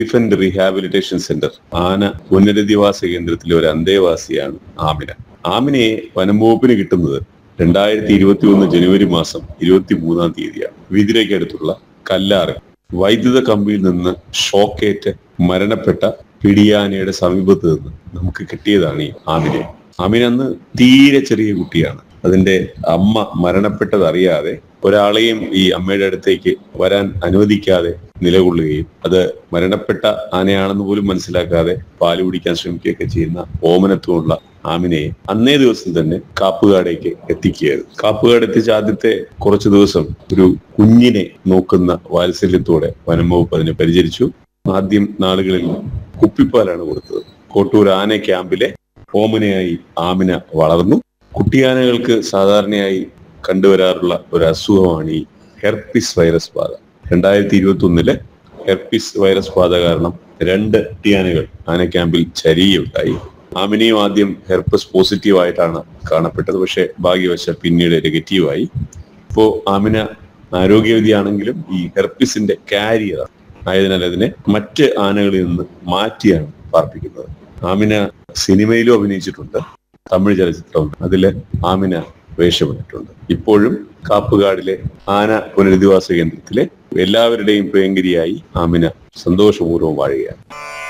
elephant rehabilitation centre ആന പുനരധിവാസ കേന്ദ്രത്തിലെ ഒരു അന്തേവാസിയാണ് ആമിന ആമിനയെ വനംവകുപ്പിന് കിട്ടുന്നത് രണ്ടായിരത്തി ഇരുപത്തി ഒന്ന് ജനുവരി മാസം ഇരുപത്തി മൂന്നാം തീയതിയാണ് വിതിരയ്ക്കടുത്തുള്ള കല്ലാറ് വൈദ്യുത കമ്പിയിൽ നിന്ന് ഷോക്കേറ്റ് മരണപ്പെട്ട പിടിയാനയുടെ സമീപത്ത് നിന്ന് നമുക്ക് കിട്ടിയതാണ് ഈ ആമിനെ ആമിന അന്ന് തീരെ ചെറിയ കുട്ടിയാണ് അതിന്റെ അമ്മ മരണപ്പെട്ടത് അറിയാതെ ഒരാളെയും ഈ അമ്മയുടെ അടുത്തേക്ക് വരാൻ അനുവദിക്കാതെ നിലകൊള്ളുകയും അത് മരണപ്പെട്ട ആനയാണെന്ന് പോലും മനസ്സിലാക്കാതെ പാല് കുടിക്കാൻ ശ്രമിക്കുകയൊക്കെ ചെയ്യുന്ന ഓമനത്വമുള്ള ആമിനയെ അന്നേ ദിവസം തന്നെ കാപ്പുകാടേക്ക് എത്തിക്കുകയായിരുന്നു കാപ്പുകാട് എത്തിച്ച ആദ്യത്തെ കുറച്ചു ദിവസം ഒരു കുഞ്ഞിനെ നോക്കുന്ന വാത്സല്യത്തോടെ വനം വകുപ്പ് അതിനെ പരിചരിച്ചു ആദ്യം നാളുകളിൽ കുപ്പിപ്പാലാണ് കൊടുത്തത് കോട്ടൂർ ആന ക്യാമ്പിലെ ഓമനയായി ആമിന വളർന്നു കുട്ടിയാനകൾക്ക് സാധാരണയായി കണ്ടുവരാറുള്ള ഒരു അസുഖമാണ് ഈ ഹെർപ്പിസ് വൈറസ് ബാധ രണ്ടായിരത്തി ഇരുപത്തി ഒന്നില് ഹെർപ്പിസ് വൈറസ് ബാധ കാരണം രണ്ട് കുട്ടിയാനകൾ ആന ക്യാമ്പിൽ ചരിയുണ്ടായി ആമിനെയും ആദ്യം ഹെർപ്പസ് പോസിറ്റീവ് ആയിട്ടാണ് കാണപ്പെട്ടത് പക്ഷെ ഭാഗ്യവശാൽ പിന്നീട് നെഗറ്റീവായി ഇപ്പോ ആമിന ആരോഗ്യവതിയാണെങ്കിലും ഈ ഹെർപ്പിസിന്റെ കാരിയർ ആയതിനാൽ അതിനെ മറ്റ് ആനകളിൽ നിന്ന് മാറ്റിയാണ് പാർപ്പിക്കുന്നത് ആമിന സിനിമയിലും അഭിനയിച്ചിട്ടുണ്ട് തമിഴ് ചലച്ചിത്രമുണ്ട് അതില് ആമിന വേഷമിട്ടിട്ടുണ്ട് ഇപ്പോഴും കാപ്പുകാടിലെ ആന പുനരധിവാസ കേന്ദ്രത്തിലെ എല്ലാവരുടെയും പ്രിയങ്കരിയായി ആമിന സന്തോഷപൂർവ്വം വാഴുകയാണ്